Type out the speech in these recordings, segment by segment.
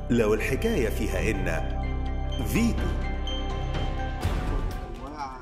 لو الحكاية فيها إن فيتو انواع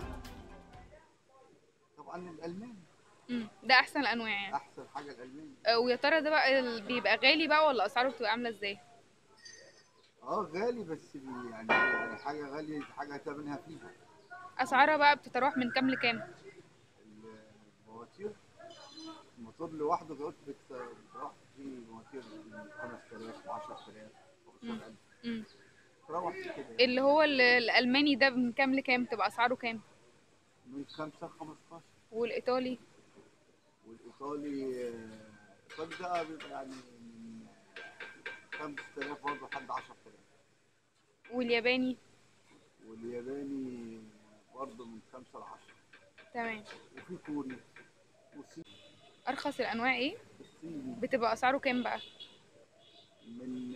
طبعا الالماني مم. ده احسن الانواع يعني احسن حاجه الالماني آه، ويا ترى ده بقى ال- بيبقى غالي بقى ولا اسعاره بتبقى عامله ازاي اه غالي بس بي- يعني يعني حاجه غاليه حاجه ثمنها فيها اسعارها بقى بتتراوح من كام لكام المواتير الموتور لوحده دوت بت- بتروح في مواتير من 5000 و 10000 15000 مم. تروح في كده يعني. اللي هو ال- الالماني ده من كام لكام تبقى اسعاره كام من 5 ل 15 والايطالي والايطالي آه، الايطالي ده بيبقى يعني من 5000 برضه لحد 10000 والياباني والياباني برضه من 5 ل 10 تمام وفي كوري وصيني ارخص الانواع ايه الصيني بتبقى اسعاره كام بقى من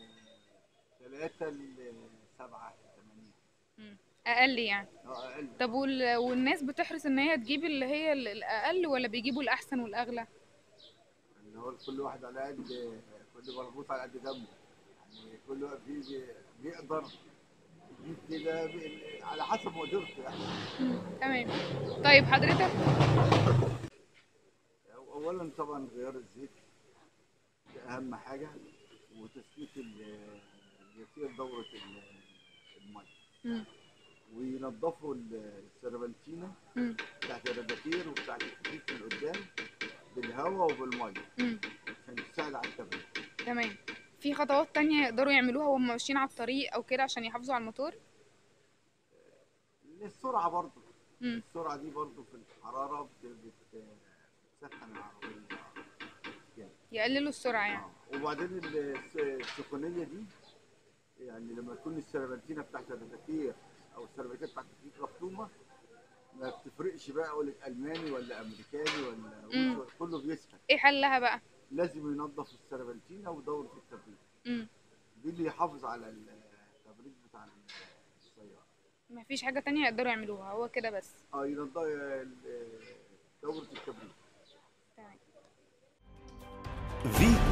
3 ل 7 8 مم. اقل يعني اه اقل طب وال... والناس بتحرص ان هي تجيب اللي هي ال- الاقل ولا بيجيبوا الاحسن والاغلى اللي هو كل واحد على قد كل مربوط على قد دمه يعني كل واحد بي- بي- بيقدر يجيب كده بي- على حسب مقدرته يعني تمام طيب حضرتك اولا طبعا غيار الزيت ده اهم حاجه وتسليك ال- اليسير دوره ال- الميه مم. وينضفوا ال- السربنتينه مم. بتاعت الرباتير وبتاعت الكيس من قدام بالهواء وبالميه مم. عشان تساعد على التبريد تمام في خطوات تانية يقدروا يعملوها وهم ماشيين على الطريق او كده عشان يحافظوا على الموتور السرعه برضه مم. السرعه دي برضه في الحراره بت- بت- بتسخن العربيه كده. يقللوا السرعة يعني آه. وبعدين ال- الس- السخونيه دي يعني لما تكون السربنتينه بتاعت الرباتير او السربنتينه بتاعت الكيس مخدومه ما بتفرقش بقى ولا الماني ولا امريكاني ولا مم. روسي ولا- كله بيسخن ايه حلها بقى لازم ينظف السربنتينه ودوره التبريد مم. دي اللي يحافظ على التبريد بتاع السياره مفيش حاجة تانية يقدروا يعملوها هو كده بس اه ينظف ال- دوره التبريد تمام فيتو